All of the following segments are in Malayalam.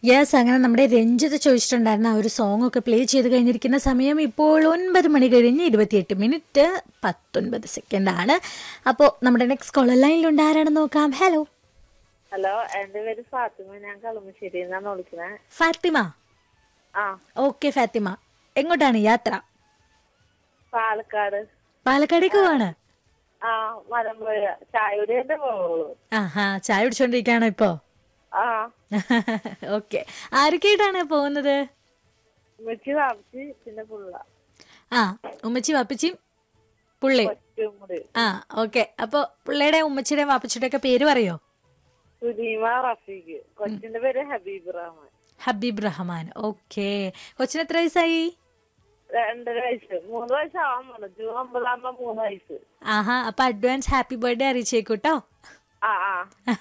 യെസ് അങ്ങനെ നമ്മുടെ രഞ്ജിത്ത് ചോദിച്ചിട്ടുണ്ടായിരുന്ന ആ ഒരു സോങ് ഒക്കെ പ്ലേ ചെയ്ത് കഴിഞ്ഞിരിക്കുന്ന സമയം ഇപ്പോൾ ഒൻപത് മണി കഴിഞ്ഞ് ഇരുപത്തിയെട്ട് മിനിറ്റ് പത്തൊൻപത് സെക്കൻഡ് ആണ് അപ്പോൾ നമ്മുടെ നെക്സ്റ്റ് കോളർ ലൈനിലുണ്ട് ആരാണെന്ന് നോക്കാം ഹലോ ഹലോ എന്റെ പേര് ഫാത്തിമ ഞാൻ കളമശ്ശേരി എന്നാണ് വിളിക്കണേ ഫാത്തിമ ആ ഓക്കെ ഫാത്തിമ എങ്ങോട്ടാണ് യാത്ര പാലക്കാട് പാലക്കാടേക്ക് പോവാണ് ആ മലമ്പുഴ ചായയുടെ തന്നെ പോകുള്ളൂ ആഹാ ചായ കുടിച്ചോണ്ടിരിക്കുകയാണോ ഇപ്പോ ആ ഓക്കെ ആരൊക്കെയായിട്ടാണ് പോകുന്നത് ഉമ്മച്ചി വാപ്പിച്ച് പിന്നെ പുള്ള ആ ഉമ്മച്ചി വാപ്പിച്ചിയും പുള്ളി ഒറ്റും കൂടി ആ ഓക്കെ അപ്പൊ പിള്ളയുടെ ഉമ്മച്ചിയുടെയും വാപ്പച്ചിയുടെ ഒക്കെ പേര് പറയോ സുലീമ റഫീഖ് കൊച്ചിന്റെ പേര് ഹബീബ് റഹ്മാൻ ഹബീബ് റഹ്മാൻ ഓക്കെ കൊച്ചിന് എത്ര വയസ്സായി രണ്ടര വയസ്സ് മൂന്ന് വയസ്സാവാൻ പോണു ജൂൺ ഒമ്പതാകുമ്പോ മൂന്ന് വയസ്സ് ആഹാ അപ്പൊ അഡ്വാൻസ് ഹാപ്പി ബർത്ത്ഡേ അറിയിച്ചേക്കൂട്ടോ ആ ആ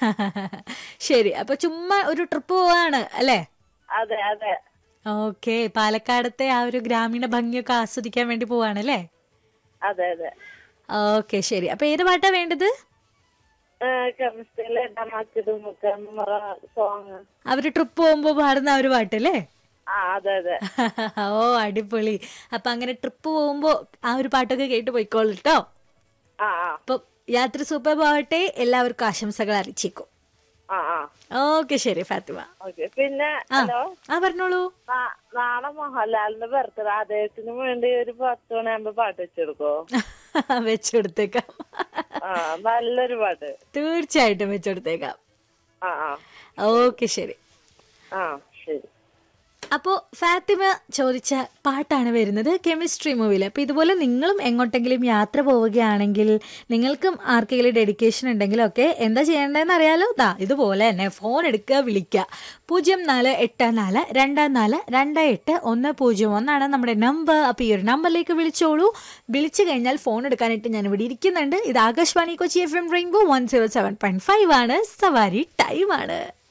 ശരി അപ്പൊ ചുമ്മാ ഒരു ട്രിപ്പ് പോവാണ് അല്ലേ അതെ അതെ ഓക്കെ പാലക്കാടത്തെ ആ ഒരു ഗ്രാമീണ ഭംഗിയൊക്കെ ആസ്വദിക്കാൻ വേണ്ടി പോവാണ് അല്ലേ അതെ അതെ ഓക്കെ ശരി അപ്പൊ ഏത് പാട്ടാ വേണ്ടത് കെമിസ്ട്രിയിലെ ഡമാക്കിടും സോങ് അവര് ട്രിപ്പ് പോകുമ്പോ പാടുന്ന ആ ഒരു പാട്ടല്ലേ ആ അതെ അതെ ഓ അടിപൊളി അപ്പൊ അങ്ങനെ ട്രിപ്പ് പോകുമ്പോ ആ ഒരു പാട്ടൊക്കെ കേട്ട് പോയിക്കോളൂ കേട്ടോ ആ ആ അപ്പൊ യാത്ര സൂപ്പർ പോവട്ടെ എല്ലാവർക്കും ആശംസകൾ അറിയിച്ചേക്കും ആ ആ ഓക്കെ ശരി ഫാത്തിമ ഓക്കെ പിന്നെ ആ ഹലോ ആ പറഞ്ഞോളൂ നാ- നാളെ മോഹൻലാലിന്റെ ബർത്ത്ഡേ അദ്ദേഹത്തിന് വേണ്ടി ഒരു പത്ത് മണിയാകുമ്പോ പാട്ട് വെച്ചെടുക്കോ വെച്ചെടുത്തേക്കാം ആ നല്ലൊരു പാട്ട് തീർച്ചയായിട്ടും വെച്ചെടുത്തേക്കാം ആ ആ ഓക്കെ ശരി ആ ശരി അപ്പോൾ ഫാത്തിമ ചോദിച്ച പാട്ടാണ് വരുന്നത് കെമിസ്ട്രി മൂവിയിൽ അപ്പോൾ ഇതുപോലെ നിങ്ങളും എങ്ങോട്ടെങ്കിലും യാത്ര പോവുകയാണെങ്കിൽ നിങ്ങൾക്കും ആർക്കെങ്കിലും ഡെഡിക്കേഷൻ ഉണ്ടെങ്കിലൊക്കെ എന്താ ചെയ്യേണ്ടതെന്ന് അറിയാലോ ദാ ഇതുപോലെ തന്നെ ഫോൺ എടുക്കുക വിളിക്കുക പൂജ്യം നാല് എട്ട് നാല് രണ്ട് നാല് രണ്ട് എട്ട് ഒന്ന് പൂജ്യം ഒന്നാണ് നമ്മുടെ നമ്പർ അപ്പോൾ ഈ ഒരു നമ്പറിലേക്ക് വിളിച്ചോളൂ വിളിച്ചു കഴിഞ്ഞാൽ ഫോൺ എടുക്കാനായിട്ട് ഞാൻ ഇവിടെ ഇരിക്കുന്നുണ്ട് ഇത് Akashvani Kochi F M rainbow one zero seven point five ആണ് സവാരി ടൈമാണ്